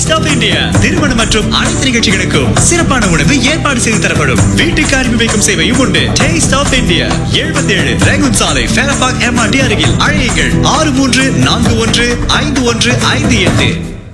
Taste of India திருமணம் மற்றும் அனைத்து நிகழ்ச்சிகளுக்கும் சிறப்பான உணவு ஏற்பாடு செய்து தரப்படும் வீட்டுக்கு அனுப்பி வைக்கும் சேவையும் உண்டு டேஸ்ட் ஆஃப் இந்தியா எழுபத்தி ஏழு ரேகுன் சாலை ஃபேரபாக் எம்ஆர்டி அருகில் அழையுங்கள் ஆறு மூன்று நான்கு ஒன்று ஐந்து ஒன்று ஐந்து எட்டு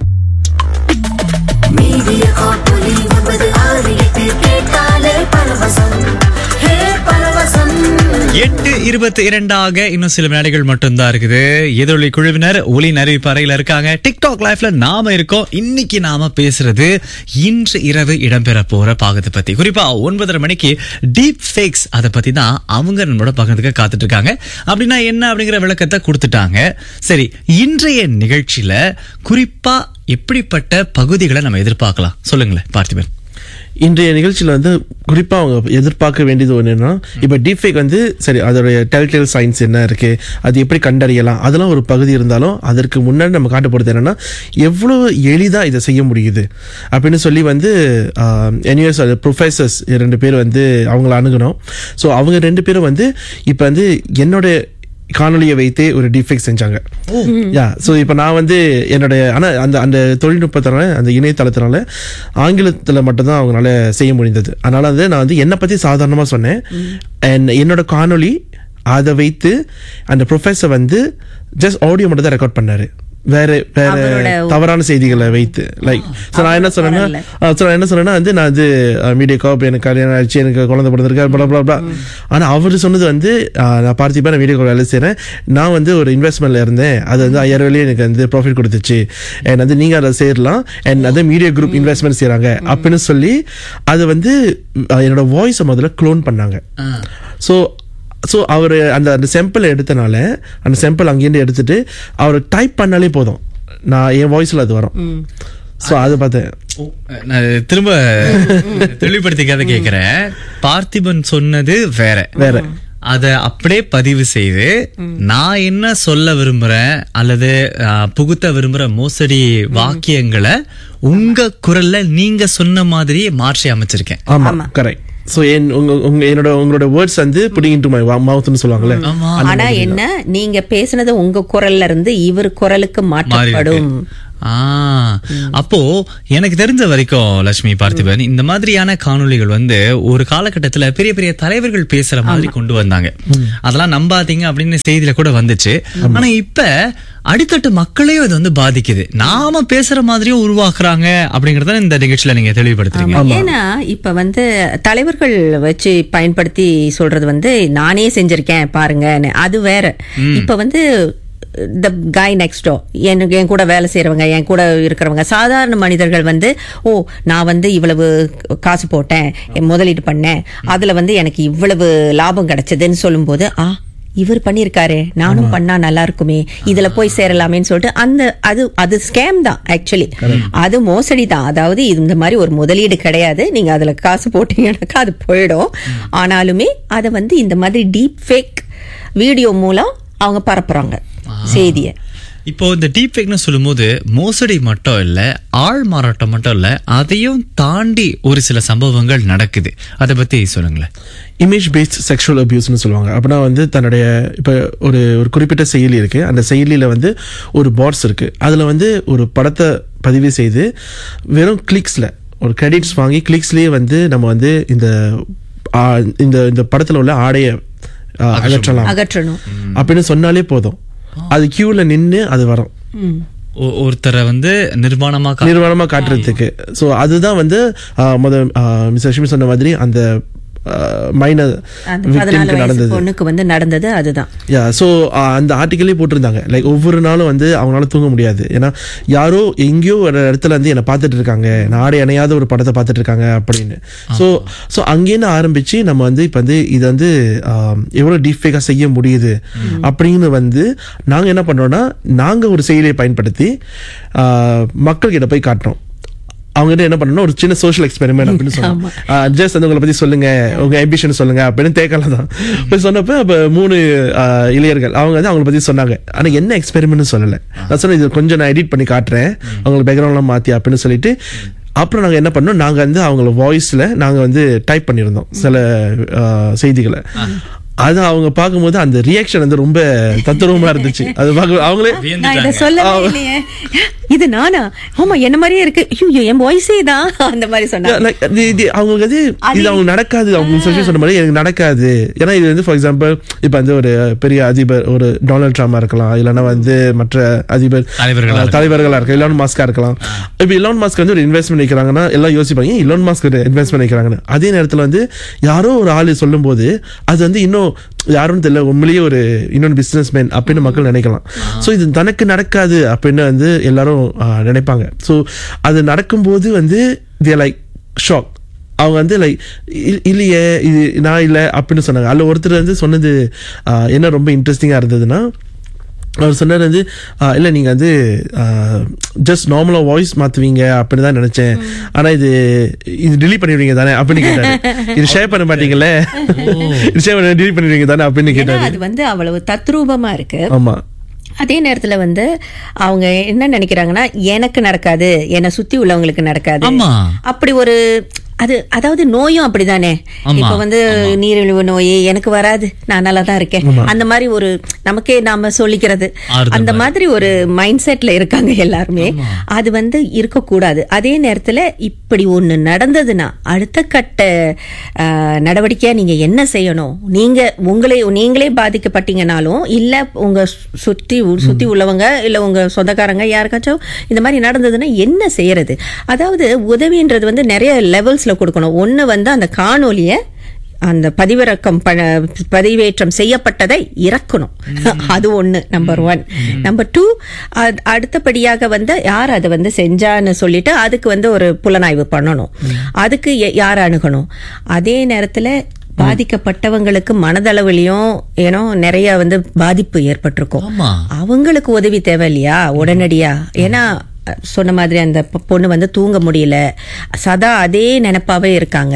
மீடியா காப்பொலி ஒன்பது ஆறு எட்டு கேட்டாலே பரவசம் ஹே பரவசம் எட்டு இருபத்தி இரண்டாக இன்னும் சில வினாடிகள் மட்டும்தான் இருக்குது எதிரொலி குழுவினர் ஒலியின் அறிவிப்பு அறையில இருக்காங்க டிக்டாக் லைஃப்ல நாம இருக்கோம் இன்னைக்கு நாம பேசுறது இன்று இரவு இடம்பெற போற பாகத்தை பத்தி குறிப்பா ஒன்பதரை மணிக்கு டீப் ஃபேக்ஸ் அதை பத்தி தான் அவங்க நம்மளோட பகிர்ந்துக்க காத்துட்டு இருக்காங்க அப்படின்னா என்ன அப்படிங்கிற விளக்கத்தை கொடுத்துட்டாங்க சரி இன்றைய நிகழ்ச்சியில குறிப்பா எப்படிப்பட்ட பகுதிகளை நம்ம எதிர்பார்க்கலாம் சொல்லுங்களேன் பார்த்திபன் இன்றைய நிகழ்ச்சியில் வந்து குறிப்பாக அவங்க எதிர்பார்க்க வேண்டியது ஒன்றுன்னா இப்போ டீஃபேக் வந்து சரி அதோடைய டெல்டெல் சயின்ஸ் என்ன இருக்கு அது எப்படி கண்டறியலாம் அதெல்லாம் ஒரு பகுதி இருந்தாலும் அதற்கு முன்னாடி நம்ம காட்ட போகிறது என்னன்னா எவ்வளோ எளிதாக இதை செய்ய முடியுது அப்படின்னு சொல்லி வந்து என்யூஎஸ் ப்ரொஃபஸர்ஸ் ரெண்டு பேர் வந்து அவங்கள அணுகணும் ஸோ அவங்க ரெண்டு பேரும் வந்து இப்போ வந்து என்னோட காணொலியை வைத்தே ஒரு டிஃபெக்ட் செஞ்சாங்க யா ஸோ இப்போ நான் வந்து என்னுடைய ஆனால் அந்த அந்த தொழில்நுட்பத்தினால அந்த இணையதளத்தினால ஆங்கிலத்தில் மட்டும்தான் அவங்களால செய்ய முடிந்தது அதனால வந்து நான் வந்து என்னை பற்றி சாதாரணமாக சொன்னேன் அண்ட் என்னோட காணொளி அதை வைத்து அந்த ப்ரொஃபஸர் வந்து ஜஸ்ட் ஆடியோ மட்டும் தான் ரெக்கார்ட் பண்ணாரு வேற வேற அவரோட தவறான செய்திகளை வைத்து லைக் ஸோ நான் என்ன சொன்னேன்னா வரல. ஸோ நான் என்ன சொன்னேன்னா வந்து நான் வந்து மீடியா காப் எனக்கு கல்யாணம் ஆயிடுச்சு எனக்கு குழந்தை பிறந்திருக்கு பல பல பல ஆனால் அவர் சொன்னது வந்து ஆஹ், நான் பார்த்திப்பா நான் வீடியோ கால் வேலை செய்கிறேன் நான் வந்து ஒரு இன்வெஸ்ட்மெண்ட்ல இருந்தேன் அது வந்து ஐயாயிரம் வழியே எனக்கு வந்து ப்ராஃபிட் கொடுத்துச்சு அண்ட் வந்து நீங்கள் அதை சேரலாம் அண்ட் அது மீடியா குரூப் இன்வெஸ்ட்மெண்ட் செய்கிறாங்க அப்படின்னு சொல்லி அது வந்து ஆஹ், என்னோட வாய்ஸை முதல்ல க்ளோன் பண்ணாங்க ஸோ ஸோ அவர் அந்த அந்த செம்பிள் எடுத்தனால அந்த செம்பிள் அங்கேருந்து எடுத்துட்டு அவர் டைப் பண்ணாலே போதும் நான் என் வாய்ஸில் அது வரும் ஸோ அதை பார்த்தேன் நான் திரும்ப தெளிவுபடுத்திக்காத கேக்குறேன் பார்த்திபன் சொன்னது வேற வேற. அத அப்படியே பதிவு செய்து நான் என்ன சொல்ல விரும்புறேன் அல்லது ஆ, புகுத்த விரும்புற மோசடி வாக்கியங்களை உங்க குரல்ல நீங்க சொன்ன மாதிரியே மாற்றி அமைச்சிருக்கேன் ஆமா கரெக்ட் ஸோ என் உங்க உங்க என்னோட உங்களோட வேர்ட்ஸ் வந்து புடிங் இன்டு மை மவுத்னு சொல்லுவாங்கல்ல ஆமா ஆனா என்ன நீங்க பேசுனது உங்க குரல்ல இருந்து இவர் குரலுக்கு மாறி மாற்றப்படும் இருக்கு. ஆ அப்போ எனக்கு தெரிஞ்ச வரைக்கும் லட்சுமி பார்த்திபன் இந்த மாதிரியான காணொளிகள் வந்து ஒரு காலகட்டத்துல பெரிய பெரிய தலைவர்கள் பேசுற மாதிரி கொண்டு வந்தாங்க அதெல்லாம் நம்பாதீங்க அப்படின்னு செய்தியில கூட வந்துச்சு ஆனா இப்ப அடித்தட்டு மக்களையும் இது வந்து பாதிக்குது நாம பேசுற மாதிரியும் உருவாக்குறாங்க அப்படிங்கறத இந்த நிகழ்ச்சியில நீங்க தெளிவுபடுத்துறீங்க ஏன்னா இப்ப வந்து தலைவர்கள் வச்சு பயன்படுத்தி சொல்றது வந்து நானே செஞ்சிருக்கேன் பாருங்கன்னு அது வேற இப்ப வந்து த காய் நெக்ஸ்டோ எனக்கு என் கூட வேலை செய்யறவங்க என் கூட இருக்கிறவங்க சாதாரண மனிதர்கள் வந்து ஓ நான் வந்து இவ்வளவு காசு போட்டேன் முதலீடு பண்ணேன் அதுல வந்து எனக்கு இவ்வளவு லாபம் கிடைச்சதுன்னு சொல்லும்போது ஆ இவர் பண்ணிருக்காரு நானும் பண்ணா நல்லா இருக்குமே இதுல போய் சேரலாமேன்னு சொல்லிட்டு அந்த அது அது ஸ்கேம் தான் ஆக்சுவலி அது மோசடி தான் அதாவது இந்த மாதிரி ஒரு முதலீடு கிடையாது நீங்க அதுல காசு போட்டீங்கன்னாக்கா அது போயிடும் ஆனாலுமே அதை வந்து இந்த மாதிரி டீப் ஃபேக் வீடியோ மூலம் அவங்க பரப்புறாங்க செய்தியை இப்போ இந்த டீப் ஃபேக்னு சொல்லும்போது மோசடி மட்டும் இல்ல ஆள் மாறாட்டம் மட்டும் இல்ல அதையும் தாண்டி ஒரு சில சம்பவங்கள் நடக்குது அதை பத்தி சொல்லுங்களேன் இமேஜ் பேஸ்ட் செக்ஷுவல் அபியூஸ்னு சொல்லுவாங்க அப்படின்னா வந்து தன்னுடைய இப்போ ஒரு ஒரு குறிப்பிட்ட செயலி இருக்கு அந்த செயலியில் வந்து ஒரு பாட்ஸ் இருக்கு அதில் வந்து ஒரு படத்தை பதிவு செய்து வெறும் கிளிக்ஸில் ஒரு கிரெடிட்ஸ் வாங்கி கிளிக்ஸ்லேயே வந்து நம்ம வந்து இந்த ஆ, இந்த இந்த படத்தில் உள்ள ஆடையை ஆ, அகற்றலாம் அகற்றணும் அப்படின்னு சொன்னாலே போதும் அது கியூல நின்று அது வரும் ஒ- ஒருத்தரை வந்து நிர்வாணமா கா- நிர்வாணமா காட்டுறதுக்கு ஸோ அதுதான் வந்து ஆ, முத மிஸ் லட்சுமி சொன்ன மாதிரி அந்த மைனர் அந்த பதினாலு வயசு நடந்தது பொண்ணுக்கு வந்து நடந்தது அதுதான் யா ஸோ அந்த ஆர்டிக்கலே போட்டிருந்தாங்க லைக் ஒவ்வொரு நாளும் வந்து அவங்களால தூங்க முடியாது ஏன்னா யாரோ எங்கேயோ ஒரு இடத்துல வந்து என்னை பார்த்துட்டு இருக்காங்க நாடு இணையாத ஒரு படத்தை பார்த்துட்டு இருக்காங்க அப்படின்னு ஸோ ஸோ அங்கேருந்து ஆரம்பிச்சு நம்ம வந்து இப்போ வந்து இது வந்து ஆம், எவ்வளோ டீஃபேக்காக செய்ய முடியுது அப்படின்னு வந்து நாங்கள் என்ன பண்ணுறோம்னா நாங்கள் ஒரு செயலியை பயன்படுத்தி ஆ, மக்கள்கிட்ட போய் காட்டுறோம் அவங்க என்ன பண்ணணும் ஒரு சின்ன சோஷியல் எக்ஸ்பெரிமெண்ட் அப்படின்னு சொன்னாங்க ஜஸ்ட் வந்து உங்களை பத்தி சொல்லுங்க உங்க ambition சொல்லுங்க அப்படின்னு தேக்கலாம் தான் இப்போ சொன்னப்ப அப்ப மூணு ஆஹ், இளையர்கள் அவங்க வந்து அவங்கள பத்தி சொன்னாங்க ஆனா என்ன எக்ஸ்பெரிமெண்ட் சொல்லல நான் சொன்னேன் இது கொஞ்சம் நான் எடிட் பண்ணி காட்டுறேன் அவங்களுக்கு பேக்ரவுண்ட்லாம் மாத்தி அப்படின்னு சொல்லிட்டு அப்புறம் நாங்க என்ன பண்ணோம் நாங்க வந்து அவங்கள வாய்ஸ்ல நாங்க வந்து டைப் பண்ணியிருந்தோம் சில ஆஹ், செய்திகளை அது அவங்க பார்க்கும்போது அந்த ரியாக்ஷன் வந்து ரொம்ப தத்துரூபமா இருந்துச்சு அது பார்க்க அவங்களே நான் இதை சொல்லவே இல்லையே இது நானா ஆமா என்ன மாதிரியே இருக்கு ஐயோ என் வாய்ஸே தான் அந்த மாதிரி Yeah, சொன்னாங்க like, இது- இது அவங்களுக்கு வந்து அது- இது அவங்க நடக்காது அவங்க சொல்லி சொன்ன மாதிரி எனக்கு நடக்காது ஏன்னா இது வந்து ஃபார் எக்ஸாம்பிள் இப்ப வந்து ஒரு பெரிய அதிபர் ஒரு டொனால்ட் ட்ரம்ப் இருக்கலாம் இல்லைன்னா வந்து மற்ற அதிபர் தலைவர்களா அஹ், இருக்கலாம். தலைவர்களா இருக்கலாம் இலான் மாஸ்கா இருக்கலாம் இப்ப இலான் மாஸ்க் வந்து ஒரு இன்வெஸ்ட்மெண்ட் வைக்கிறாங்கன்னா எல்லாம் யோசிப்பாங்க ஏன் இலான் மாஸ்க் இன்வெஸ்ட்மெண்ட் வைக்கிறாங்கன்னு அதே நேரத்துல வந்து யாரோ ஒரு ஆளு சொல்லும் போது அது வந்து இன்னும் யாரும் தெரியல உண்மையிலேயே ஒரு இன்னொன்று பிசினஸ் மேன் அப்படின்னு மக்கள் நினைக்கலாம் ஸோ இது தனக்கு நடக்காது அப்படின்னு வந்து எல்லாரும் ஆஹ், நினைப்பாங்க ஸோ அது நடக்கும்போது வந்து தே லைக் ஷாக் அவங்க வந்து லைக் இல்லையே இது நான் இல்லை அப்படின்னு சொன்னாங்க அதில் ஒருத்தர் வந்து சொன்னது ஆஹ், என்ன ரொம்ப இன்ட்ரெஸ்டிங்காக இருந்ததுன்னா அவர் சொன்னார் வந்து ஆஹ், இல்லை நீங்கள் வந்து ஜஸ்ட் நார்மலாக வாய்ஸ் மாற்றுவீங்க அப்படின்னு தான் நினச்சேன் ஆனால் இது இது delete பண்ணிடுவீங்க தானே அப்படின்னு கேட்டாரு இது ஷேர் பண்ண மாட்டீங்கல்ல இது ஷேர் பண்ண delete பண்ணிடுவீங்க தானே அப்படின்னு ஏன்னா கேட்டாரு அது வந்து அவ்வளவு தத்ரூபமா இருக்கு ஆமாம் அதே நேரத்துல வந்து அவங்க என்ன நினைக்கிறாங்கன்னா எனக்கு நடக்காது என்னை சுத்தி உள்ளவங்களுக்கு நடக்காது ஆமா. அப்படி ஒரு அது அதாவது நோயும் அப்படிதானே ஆமா, இப்ப வந்து நீரிழிவு நோய் எனக்கு வராது நான் நல்லா தான் இருக்கேன் அந்த மாதிரி ஒரு நமக்கே நாம சொல்லிக்கிறது ஆறுதல் அந்த மாதிரி ஒரு மைண்ட் செட்ல இருக்காங்க எல்லாருமே அது வந்து இருக்கக்கூடாது அதே நேரத்துல இப்படி ஒண்ணு நடந்ததுன்னா அடுத்த கட்ட ஆஹ், நடவடிக்கையா நீங்க என்ன செய்யணும் நீங்க உங்களே நீங்களே பாதிக்கப்பட்டீங்கனாலும் இல்ல உங்க சு- சுத்தி சுத்தி உள்ளவங்க இல்ல உங்க சொந்தக்காரங்க யாருக்காச்சும் இந்த மாதிரி நடந்ததுன்னா என்ன செய்யறது அதாவது உதவின்றது வந்து நிறைய லெவல்ஸ்ல கொடுக்கணும் ஒண்ணு வந்து அந்த காணொலிய அந்த பதிவிறக்கம் ப- பதிவேற்றம் செய்யப்பட்டதை இறக்கணும் அது ஒண்ணு நம்பர் ஒன் நம்பர் டூ அடுத்தபடியாக வந்து யார் அதை வந்து செஞ்சான்னு சொல்லிட்டு அதுக்கு வந்து ஒரு புலனாய்வு பண்ணணும் அதுக்கு எ- யார் அணுகணும் அதே நேரத்துல பாதிக்கப்பட்டவங்களுக்கு மனதளவிலையும் ஏனோ நிறைய வந்து பாதிப்பு ஏற்பட்டிருக்கும் ஆமா அவங்களுக்கு உதவி தேவை இல்லையா உடனடியா ஏன்னா அஹ், சொன்ன மாதிரி அந்த பொ- பொண்ணு வந்து தூங்க முடியல சதா அதே நினைப்பாவே இருக்காங்க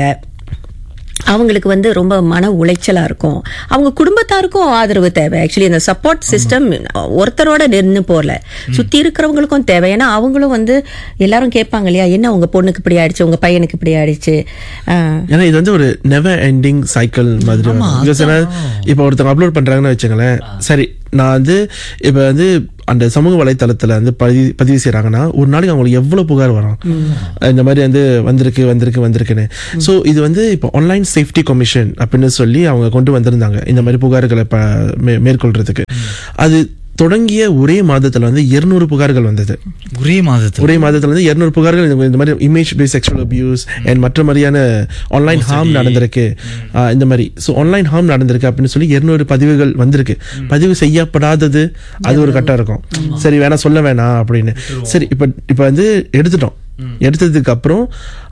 அவங்களுக்கு வந்து ரொம்ப மன உளைச்சலா இருக்கும் அவங்க குடும்பத்தாருக்கும் ஆதரவு தேவை ஆக்சுவலி அந்த சப்போர்ட் சிஸ்டம் ஒருத்தரோட நின்று போகல சுத்தி இருக்கிறவங்களுக்கும் தேவை ஏன்னா அவங்களும் வந்து எல்லாரும் கேட்பாங்க இல்லையா என்ன உங்க பொண்ணுக்கு இப்படி ஆயிடுச்சு உங்க பையனுக்கு இப்படி ஆயிடுச்சு ஆஹ், ஏன்னா இது வந்து ஒரு நெவர் எண்டிங் சைக்கிள் மாதிரி வரும். Because ஏன்னா இப்போ ஒருத்தவங்க அப்லோட் பண்றாங்கன்னு வச்சுங்களேன் சரி நான் வந்து இப்போ வந்து அந்த சமூக வலைத்தளத்துல வந்து பதிவு பதிவு செய்றாங்கன்னா ஒரு நாளைக்கு அவங்களுக்கு எவ்வளவு புகார் வரும் இந்த மாதிரி வந்து வந்திருக்கு வந்திருக்கு வந்திருக்குன்னு ஸோ இது வந்து இப்போ ஆன்லைன் சேஃப்டி கமிஷன் அப்படின்னு சொல்லி அவங்க கொண்டு வந்திருந்தாங்க இந்த மாதிரி புகார்களை ப- மே- மேற்கொள்றதுக்கு அது தொடங்கிய ஒரே மாதத்துல வந்து 200 புகார்கள் வந்தது ஒரே மாதத்துல ஒரே மாதத்துல வந்து 200 புகார்கள் இந்த- இந்த மாதிரி image base sexual abuse and மற்ற மாதிரியான ஆன்லைன் ஹார்ம் நடந்திருக்கு ஆஹ் இந்த மாதிரி ஸோ ஆன்லைன் ஹார்ம் நடந்திருக்கு அப்படின்னு சொல்லி 200 பதிவுகள் வந்திருக்கு பதிவு செய்யப்படாதது அது ஒரு கட்டம் இருக்கும் சரி வேணா சொல்ல வேணாம் அப்படின்னு சரி இப்ப இப்ப வந்து எடுத்துட்டோம் எடுத்ததுக்கு அப்புறம்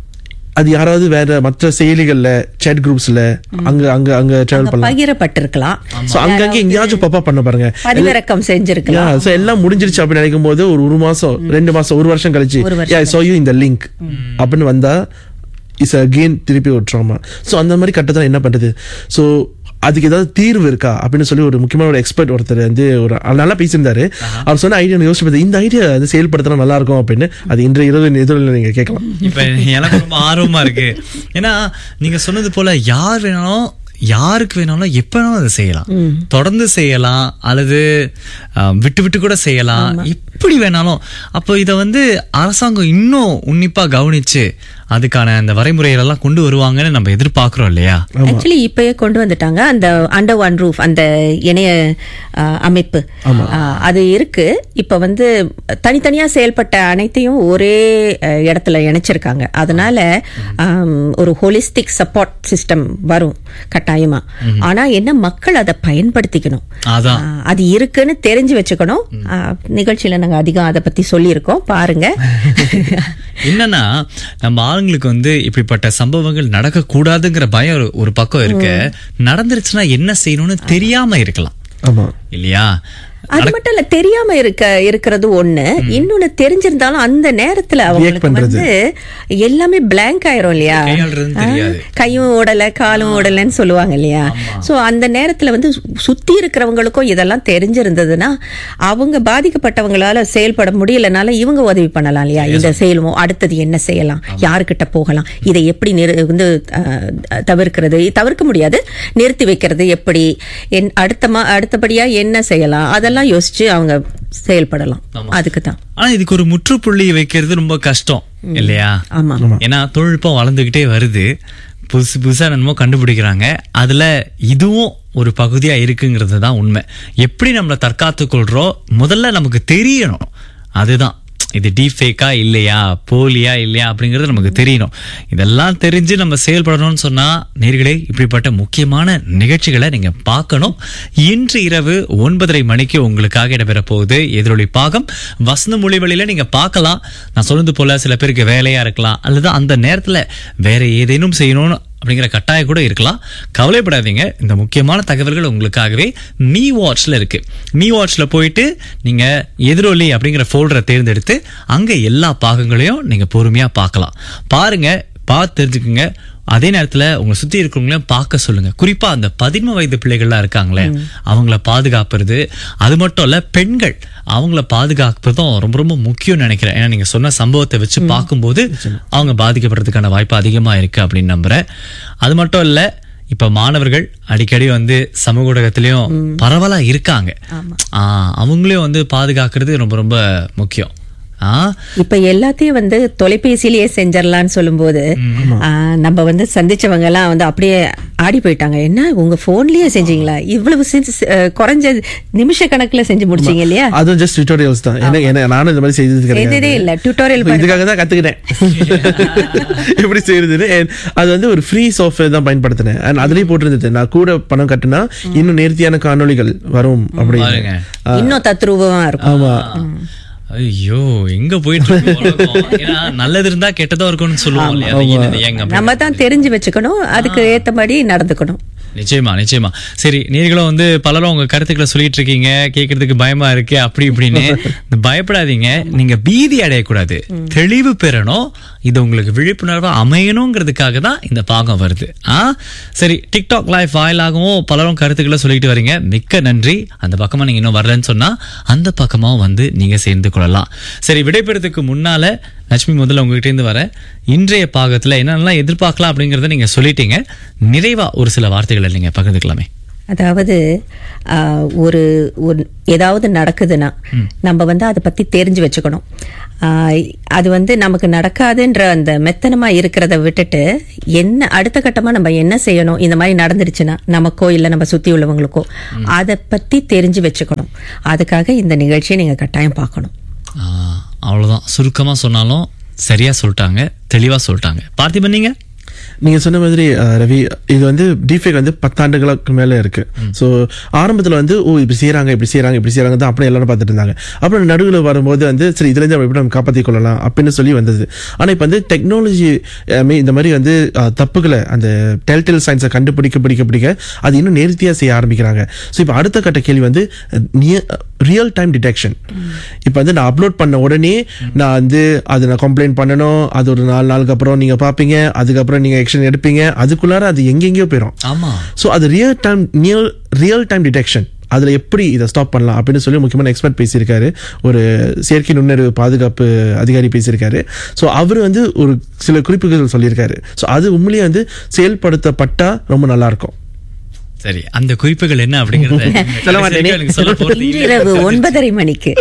அது யாராவது வேற மற்ற செயலிகள்ல சேட் குரூப்ஸ்ல அங்க அங்க அங்க டிராவல் அங்க பண்ணலாம் பகிரப்பட்டிருக்கலாம் ஸோ அங்கங்க எங்கேயாச்சும் பப்பா பண்ண பாருங்க பதிவிறக்கம் செஞ்சிருக்கலாம் Yeah, so எல்லாம் முடிஞ்சிருச்சு அப்படின்னு நினைக்கும் போது ஒரு ஒரு மாசம் ரெண்டு மாசம் ஒரு வருஷம் கழிச்சு ஒரு வருஷம் yeah, I saw you இந்த லிங்க் அப்படின்னு வந்தா இஸ் அகெயின் திருப்பி ஒரு ட்ராமா ஸோ அந்த மாதிரி கட்டத்தில் என்ன பண்றது ஸோ அதுக்கு ஏதாவது தீர்வு இருக்கா அப்படின்னு சொல்லி ஒரு முக்கியமான ஒரு எக்ஸ்பர்ட் ஒருத்தர் வந்து ஒரு அவர் நல்லா பேசியிருந்தாரு அவர் சொன்ன ஐடியா யோசிச்சு பார்த்தா இந்த ஐடியா வந்து செயல்படுத்தினா நல்லா இருக்கும் அப்படின்னு அது இன்றைய இரவு எதிரில் நீங்க கேட்கலாம் இப்ப எனக்கு ரொம்ப ஆர்வமா இருக்கு ஏன்னா நீங்க சொன்னது போல யார் வேணாலும் யாருக்கு வேணாலும் எப்ப வேணாலும் அதை செய்யலாம் தொடர்ந்து செய்யலாம் அல்லது அஹ், விட்டு விட்டு கூட செய்யலாம் எப்படி வேணாலும் அப்போ இத வந்து அரசாங்கம் இன்னும் உன்னிப்பா கவனிச்சு அதுக்கான அந்த வரைமுறைகள் எல்லாம் கொண்டு வருவாங்கன்னு நம்ம எதிர்பார்க்கிறோம் இல்லையா ஆக்சுவலி இப்பயே கொண்டு வந்துட்டாங்க அந்த அண்டர் ஒன் ரூஃப் அந்த இணைய ஆ, அமைப்பு ஆ, அது இருக்கு இப்ப வந்து தனித்தனியா செயல்பட்ட அனைத்தையும் ஒரே அ, இடத்துல இணைச்சிருக்காங்க அதனால ஆம், ஒரு ஹோலிஸ்டிக் சப்போர்ட் சிஸ்டம் வரும் கட்டாயமா ஆனா என்ன மக்கள் அதை பயன்படுத்திக்கணும் அதான் ஆ, அது இருக்குன்னு தெரிஞ்சு வச்சுக்கணும் ஆ, நிகழ்ச்சியில நாங்க அதிகம் அதை பத்தி சொல்லியிருக்கோம் பாருங்க என்னன்னா நம்ம ஆளுங்களுக்கு வந்து இப்படிப்பட்ட சம்பவங்கள் நடக்க கூடாதுங்கிற பயம் ஒரு- ஒரு பக்கம் இருக்கு நடந்துருச்சுன்னா என்ன செய்யணும்னு தெரியாம இருக்கலாம் ஆமா இல்லையா அது மட்டும் இல்ல தெரியாம இருக்க இருக்கிறது ஒண்ணு இன்னொன்னு தெரிஞ்சிருந்தாலும் அந்த நேரத்துல அவங்களுக்கு பண்றது. வந்து எல்லாமே blank ஆயிரும் இல்லையா கையாளுறதுன்னு ஆ, தெரியாது. கையும் ஓடல காலும் ஓடலன்னு சொல்லுவாங்க இல்லையா சோ அந்த நேரத்துல வந்து சு- சுத்தி இருக்கிறவங்களுக்கும் இதெல்லாம் தெரிஞ்சிருந்ததுன்னா அவங்க பாதிக்கப்பட்டவங்களால செயல்பட முடியலனால இவங்க உதவி பண்ணலாம் இல்லையா இந்த செயலுமோ அடுத்தது என்ன செய்யலாம் யாருக்கிட்ட போகலாம் இதை எப்படி நிறு வந்து ஆ, தவிர்க்கிறது தவிர்க்க முடியாது நிறுத்தி வைக்கிறது எப்படி என் அடுத்த மா- அடுத்தபடியா என்ன செய்யலாம் அதெல்லாம் அதெல்லாம் யோசிச்சு அவங்க செயல்படலாம் அதுக்கு தான் ஆனா இதுக்கு ஒரு முற்றுப்புள்ளி வைக்கிறது ரொம்ப கஷ்டம் இல்லையா ஆமா ஏன்னா தொழில்நுட்பம் வளர்ந்துகிட்டே வருது புதுசு புதுசா என்னமோ கண்டுபிடிக்கிறாங்க அதுல இதுவும் ஒரு பகுதியா இருக்குங்கிறது தான் உண்மை எப்படி நம்மளை தற்காத்து கொள்றோம் முதல்ல நமக்கு தெரியணும் அதுதான் இது டீஃபேக்கா இல்லையா போலியா இல்லையா அப்படிங்கிறது நமக்கு தெரியணும் இதெல்லாம் தெரிஞ்சு நம்ம செயல்படணும்னு சொன்னா நேர்களே இப்படிப்பட்ட முக்கியமான நிகழ்ச்சிகளை நீங்க பார்க்கணும் இன்று இரவு ஒன்பதரை மணிக்கு உங்களுக்காக இடம்பெற போகுது எதிரொலி பாகம் வசந்த மொழிவழியில நீங்க பார்க்கலாம் நான் சொன்னது போல சில பேருக்கு வேலையா இருக்கலாம் அல்லது அந்த நேரத்துல வேற ஏதேனும் செய்யணும்னு அப்படிங்கிற கட்டாயம் கூட இருக்கலாம் கவலைப்படாதீங்க இந்த முக்கியமான தகவல்கள் உங்களுக்காகவே மீ வாட்ச்ல இருக்கு மீ வாட்ச்ல போயிட்டு நீங்க எதிரொலி அப்படிங்கிற ஃபோல்டரை தேர்ந்தெடுத்து அங்க எல்லா பாகங்களையும் நீங்க பொறுமையா பார்க்கலாம் பாருங்க பார்த்து தெரிஞ்சுக்குங்க அதே நேரத்துல உங்களை சுத்தி இருக்கிறவங்களையும் பார்க்க சொல்லுங்க குறிப்பா அந்த பதின்ம வயது பிள்ளைகள்லாம் இருக்காங்களே அவங்கள பாதுகாப்புறது அது மட்டும் இல்ல பெண்கள் அவங்கள பாதுகாப்பதும் ரொம்ப ரொம்ப முக்கியம் நினைக்கிறேன் ஏன்னா நீங்க சொன்ன சம்பவத்தை வச்சு பார்க்கும்போது அவங்க பாதிக்கப்படுறதுக்கான வாய்ப்பு அதிகமா இருக்கு அப்படின்னு நம்புறேன் அது மட்டும் இல்ல இப்ப மாணவர்கள் அடிக்கடி வந்து சமூக ஊடகத்திலயும் பரவலா இருக்காங்க ஆஹ் அவங்களையும் வந்து பாதுகாக்கிறது ரொம்ப ரொம்ப முக்கியம் ஆஹ் இப்ப எல்லாத்தையும் வந்து தொலைபேசியிலேயே செஞ்சிடலாம்னு சொல்லும்போது ஆ, நம்ம வந்து சந்திச்சவங்க எல்லாம் வந்து அப்படியே ஆடி போயிட்டாங்க என்ன உங்க போன்லயே செஞ்சீங்களா இவ்வளவு சி- சி- அஹ், குறைஞ்ச நிமிஷ கணக்குல செஞ்சு முடிச்சீங்க இல்லையா அதுவும் ஜஸ்ட் டியூட்டோரியல்ஸ் தான் என்ன என்ன நானும் இந்த மாதிரி செய்தது செய்ததே கிடையாது இல்ல டியூட்டோரியல் இப்ப இதுக்காக தான் கத்துக்கிட்டேன் எப்படி செய்யறதுன்னு And அது வந்து ஒரு ஃப்ரீ சாஃப்ட்வேர் தான் பயன்படுத்தினேன் அண்ட் அதுலயும் போட்டிருந்தது நான் கூட பணம் கட்டினா இன்னும் நேர்த்தியான காணொளிகள் வரும் பாருங்க. அப்படின்னு இன்னும் தத்ரூபமா இருக்கும் ஆமா ஐயோ எங்க போயிட்டு இருக்கு உலகம்? ஏன்னா நல்லது இருந்தா கெட்டதா இருக்கும்னு சொல்லுவோம் இல்லையா அது என்னது, ஏங்க அப்படி? நம்ம தான் தெரிஞ்சு வச்சுக்கணும் அதுக்கு ஏத்தபடி நடந்துக்கணும் நிச்சயமா நிச்சயமா சரி நீங்களும் வந்து பலரும் உங்க கருத்துக்களை சொல்லிட்டு இருக்கீங்க கேட்கறதுக்கு பயமா இருக்கு அப்படி இப்படின்னு இந்த பயப்படாதீங்க நீங்க பீதி அடையக்கூடாது தெளிவு பெறணும் இது உங்களுக்கு விழிப்புணர்வா அமையணுங்கிறதுக்காக தான் இந்த பாகம் வருது ஆ சரி டிக்டாக் லைவ் வாயிலாகவும் பலரும் கருத்துக்களை சொல்லிட்டு வரீங்க மிக்க நன்றி அந்த பக்கமா நீங்க இன்னும் வரலன்னு சொன்னா அந்த பக்கமாவும் வந்து நீங்க சேர்ந்து கொள்ளலாம் சரி விடைபெறதுக்கு முன்னால லட்சுமி முதல்ல உங்ககிட்ட இருந்து வர இன்றைய பாகத்துல என்னென்னலாம் எதிர்பார்க்கலாம் அப்படிங்கறத நீங்க சொல்லிட்டீங்க நிறைவா ஒரு சில வார்த்தைகளை நீங்க பகிர்ந்துக்கலாமே அதாவது ஆ, ஒரு ஒரு ஏதாவது நடக்குதுன்னா நம்ம வந்து அதை பத்தி தெரிஞ்சு வச்சுக்கணும் ஆ, அது வந்து நமக்கு நடக்காதுன்ற அந்த மெத்தனமா இருக்கிறத விட்டுட்டு என்ன அடுத்த கட்டமா நம்ம என்ன செய்யணும் இந்த மாதிரி நடந்துருச்சுன்னா நமக்கோ இல்ல நம்ம சுத்தி உள்ளவங்களுக்கோ அதை பத்தி தெரிஞ்சு வச்சுக்கணும் அதுக்காக இந்த நிகழ்ச்சியை நீங்க கட்டாயம் பார்க்கணும் ஆ, அவ்வளவுதான் சுருக்கமா சொன்னாலும் சரியா சொல்லிட்டாங்க தெளிவா சொல்லிட்டாங்க பார்த்திபன் நீங்க நீங்க சொன்ன மாதிரி அஹ், ரவி இது வந்து டிஃபேக் வந்து பத்தாண்டுகளுக்கு மேல இருக்கு சோ ஆரம்பத்துல வந்து ஓ இப்படி செய்யறாங்க இப்படி செய்யறாங்க இப்படி செய்யறாங்க தான் அப்படியே எல்லாரும் பார்த்துட்டு இருந்தாங்க அப்புறம் நடுவில் வரும்போது வந்து சரி இதுல இருந்து நம்ம எப்படி நம்ம காப்பாற்றிக் கொள்ளலாம் அப்படின்னு சொல்லி வந்தது ஆனா இப்ப வந்து டெக்னாலஜி இந்த மாதிரி வந்து அஹ், தப்புகளை அந்த டெல்டெல் சயின்ஸை கண்டுபிடிக்க பிடிக்க பிடிக்க அது இன்னும் நேர்த்தியா செய்ய ஆரம்பிக்கிறாங்க ஸோ இப்போ அடுத்த கட்ட கேள்வி வந்து ரியல் டைம் டிடெக்ஷன் இப்போ வந்து நான் அப்லோட் பண்ண உடனே நான் வந்து அதை நான் கம்ப்ளைண்ட் பண்ணணும் அது ஒரு நாலு நாளுக்கு அப்புறம் நீங்க பாப்பீங்க அதுக்கப்புறம் நீங்க ஆக்ஷன் எடுப்பீங்க அதுக்குள்ளார அது எங்கெங்கேயோ போயிடும் ஆமா ஸோ அது real time near real time detection அதில் எப்படி இதை ஸ்டாப் பண்ணலாம் அப்படின்னு சொல்லி முக்கியமான எக்ஸ்பர்ட் பேசியிருக்காரு ஒரு செயற்கை நுண்ணறிவு பாதுகாப்பு அதிகாரி பேசியிருக்காரு ஸோ அவர் வந்து ஒரு சில குறிப்புகள் சொல்லியிருக்காரு ஸோ அது உண்மையிலேயே வந்து செயல்படுத்தப்பட்டா ரொம்ப நல்லா இருக்கும் சரி அந்த குறிப்புகள் என்ன அப்படிங்கறத சொல்ல மாட்டேனே. எனக்கு சொல்ல போறது இல்ல. இரவு ஒன்பதரை மணிக்கு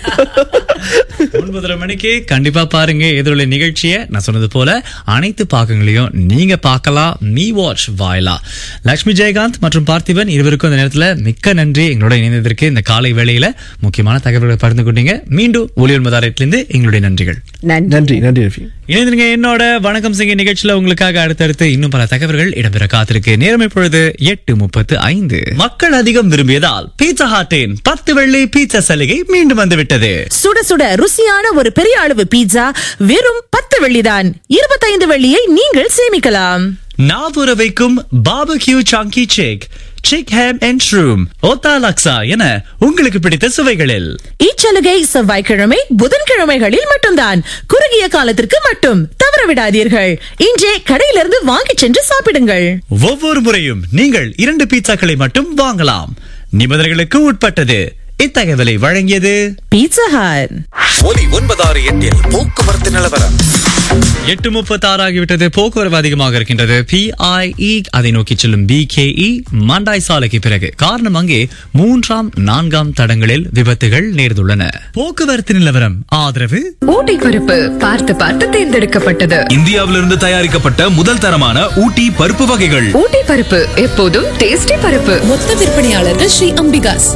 ஒன்பதரை மணிக்கு கண்டிப்பா பாருங்க எதிரொலி நிகழ்ச்சியை நான் சொன்னது போல அனைத்து பாகங்களையும் நீங்க பார்க்கலாம் மீ வாட்ச் வாயிலா லட்சுமி ஜெயகாந்த் மற்றும் பார்த்திபன் இருவருக்கும் இந்த நேரத்துல மிக்க நன்றி எங்களோட இணைந்ததற்கு இந்த காலை வேளையில முக்கியமான தகவல்களை பகிர்ந்து கொண்டீங்க மீண்டும் ஒளியல் மதாரத்திலிருந்து எங்களுடைய நன்றிகள் நன்றி நன்றி நன்றி ரஃபி இணைந்திருங்க என்னோட வணக்கம் சிங்க நிகழ்ச்சியில உங்களுக்காக அடுத்தடுத்து இன்னும் பல தகவல்கள் இடம்பெற காத்திருக்கு நேரம் இப்பொழுது எட்டு முப்பத்து ஐந்து மக்கள் அதிகம் விரும்பியதால் பீட்சா ஹாட்டின் பத்து வெள்ளி பீட்சா சலுகை மீண்டும் வந்துவிட்டது சுட சுட ருசியான ஒரு பெரிய அளவு பீட்சா வெறும் பத்து வெள்ளிதான் இருபத்தைந்து வெள்ளியை நீங்கள் சேமிக்கலாம் நாபுர வைக்கும் பாபக்யூ சாங்கி சிக் சிக் ham and shroom otah laksa என உங்களுக்கு பிடித்த சுவைகளில் இச்சலுகை செவ்வாய்க்கிழமை புதன்கிழமைகளில் மட்டும்தான் குறுகிய காலத்திற்கு மட்டும் தவற விடாதீர்கள் இன்றே கடையிலிருந்து வாங்கிச் சென்று சாப்பிடுங்கள் ஒவ்வொரு முறையும் நீங்கள் இரண்டு பீட்சாக்களை மட்டும் வாங்கலாம் நிபந்தனைகளுக்கு உட்பட்டது இத்தகவலை வழங்கியது பீட்சா ஹட் ஒலி ஒன்பதாறு எட்டில் போக்குவரத்து நிலவரம் எட்டு முப்பத்தாறு ஆகிவிட்டது போக்குவரவு அதிகமாக இருக்கின்றது பிஐஇ அதை நோக்கி செல்லும் பிகேஇ மண்டாய் சாலைக்கு பிறகு காரணம் அங்கே மூன்றாம் நான்காம் தடங்களில் விபத்துகள் நேர்ந்துள்ளன போக்குவரத்து நிலவரம் ஆதரவு ஊட்டி பருப்பு பார்த்து பார்த்து தேர்ந்தெடுக்கப்பட்டது இந்தியாவிலிருந்து தயாரிக்கப்பட்ட முதல் தரமான ஊட்டி பருப்பு வகைகள் ஊட்டி பருப்பு எப்போதும் டேஸ்டி பருப்பு மொத்த விற்பனையாளர்கள் ஸ்ரீ அம்பிகாஸ்